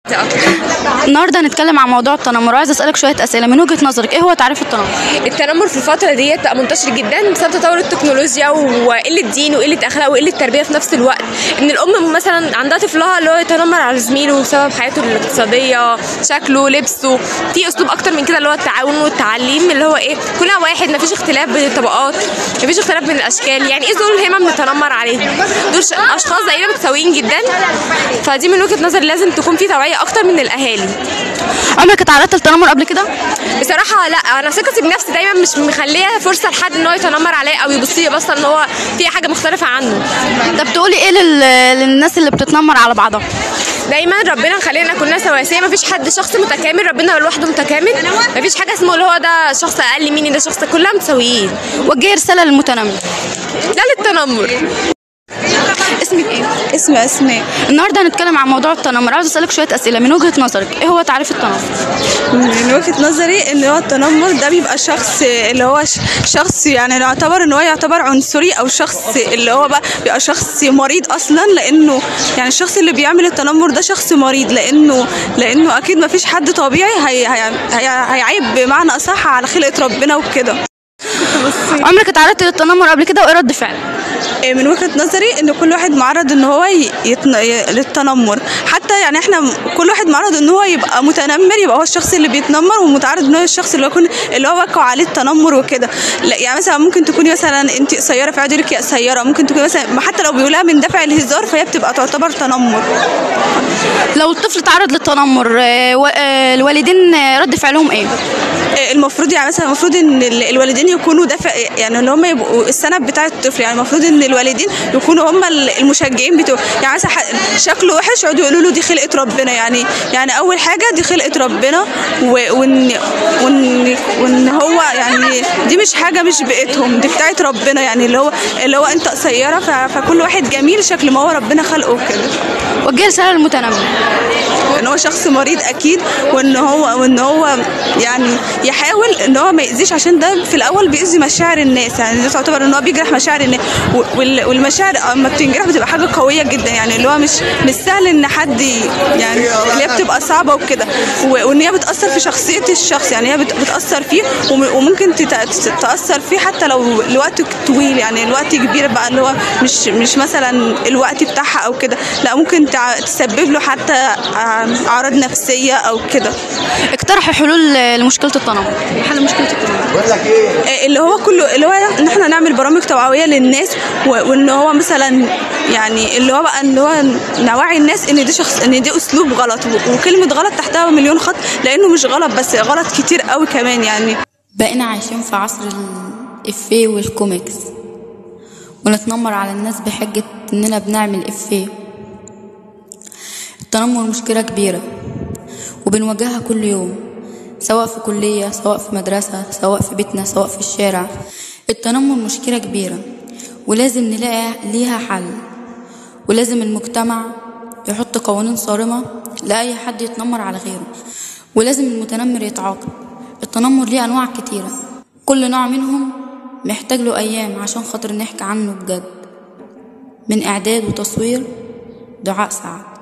النهارده هنتكلم عن موضوع التنمر وعايز اسالك شويه اسئله من وجهه نظرك ايه هو تعريف التنمر التنمر في الفترة ديت بقى منتشر جدا بسبب تطور التكنولوجيا وقلة دين وقلة أخلاق وقلة تربية في نفس الوقت إن الأم مثلا عندها طفلها اللي هو يتنمر على زميله بسبب حياته الاقتصادية شكله لبسه في أسلوب أكتر من كده اللي هو التعاون والتعليم اللي هو إيه كلنا واحد مفيش اختلاف بين الطبقات مفيش اختلاف بين الأشكال يعني إيه دول هما بنتنمر عليهم دول ش- أشخاص زينا متساويين جدا فدي من وجهة نظري لازم تكون في توعية أكتر من الأهالي عمرك اتعرضت للتنمر قبل كده بصراحة لا أنا ثقتي بنفسي دايما مش مخليها فرصة لحد إن هو يتنمر عليا أو يبص لي بصة إن هو في حاجة مختلفة عنه طب تقولي ايه لل... للناس اللي بتتنمر على بعضها دايما ربنا مخلينا كلنا سواسية مفيش حد شخص متكامل ربنا لوحده متكامل مفيش حاجة اسمه اللي هو ده شخص أقل مني ده شخص كلنا متساويين وجهي رساله للمتنمر ده للتنمر اسمك ايه اسمي اسماء النهارده هنتكلم عن موضوع التنمر عايز اسالك شويه اسئله من وجهه نظرك ايه هو تعريف التنمر من وجهة نظري ان هو التنمر ده بيبقى شخص اللي هو ش- شخص يعني يعتبر ان هو يعتبر عنصري او شخص اللي هو بقى بيبقى شخص مريض اصلا لانه يعني الشخص اللي بيعمل التنمر ده شخص مريض لانه لانه اكيد ما فيش حد طبيعي هي هي هي هيعيب بمعنى اصح على خلقة ربنا وكده عمرك اتعرضت للتنمر قبل كده وايه رد فعلك إيه من وجهة نظري ان كل واحد معرض ان هو ي- يتن... ي- للتنمر حتى يعني احنا م- كل واحد معرض ان هو يبقى متنمر يبقى هو الشخص اللي بيتنمر ومتعرض ان هو الشخص اللي هو يكون اللي هو وقع عليه التنمر وكده لا يعني مثلا ممكن تكوني مثلا انت قصيره فيقعد يقول لك يا قصيره ممكن تكوني مثلا حتى لو بيقولها من دافع الهزار فهي بتبقى تعتبر تنمر لو الطفل تعرض للتنمر آه، و- آه، الوالدين آه، رد فعلهم ايه إيه المفروض يعني مثلا المفروض ان ال- الوالدين يكونوا دافع يعني اللي هم يبقوا السند بتاع الطفل يعني المفروض ان الوالدين يكونوا هم ال- المشجعين بتوعه يعني مثلا ح- شكله وحش يقعدوا يقولوا له دي خلقه ربنا يعني يعني اول حاجه دي خلقه ربنا و- وان وان وان هو يعني دي مش حاجه مش بيئتهم دي بتاعت ربنا يعني اللي هو اللي هو انت قصيره ف- فكل واحد جميل شكل ما هو ربنا خلقه كده وجهي رساله للمتنمر ان هو شخص مريض اكيد وان هو وان هو يعني يحاول ان هو ما يأذيش عشان ده في الاول بيأذي مشاعر الناس يعني ده تعتبر ان هو بيجرح مشاعر الناس و- وال- والمشاعر اما بتنجرح بتبقى حاجه قويه جدا يعني اللي هو مش مش سهل ان حد ي- يعني اللي هي بتبقى صعبه وكده و- وان هي بتأثر في شخصيه الشخص يعني هي بت- بتأثر فيه وم- وممكن تت- تأثر فيه حتى لو لوقت طويل يعني الوقت كبير بقى اللي هو مش مش مثلا الوقت بتاعها او كده لا ممكن تع- تسبب له حتى ع- اعراض نفسيه او كده اقترحي حلول آه، لمشكله التنمر حل مشكله التنمر آه، اللي هو كله اللي هو ان احنا نعمل برامج توعويه للناس و- وان هو مثلا يعني اللي هو بقى ان هو نوعي الناس ان دي شخص ان دي اسلوب غلط و- وكلمه غلط تحتها مليون خط لانه مش غلط بس غلط كتير قوي كمان يعني بقينا عايشين في عصر الإفيه والكوميكس ونتنمر على الناس بحجة إننا بنعمل إفيه التنمر مشكلة كبيرة وبنواجهها كل يوم سواء في كلية سواء في مدرسة سواء في بيتنا سواء في الشارع التنمر مشكلة كبيرة ولازم نلاقي ليها حل ولازم المجتمع يحط قوانين صارمة لأي حد يتنمر على غيره ولازم المتنمر يتعاقب التنمر ليه أنواع كتيرة كل نوع منهم محتاج له أيام عشان خاطر نحكي عنه بجد من إعداد وتصوير دعاء سعد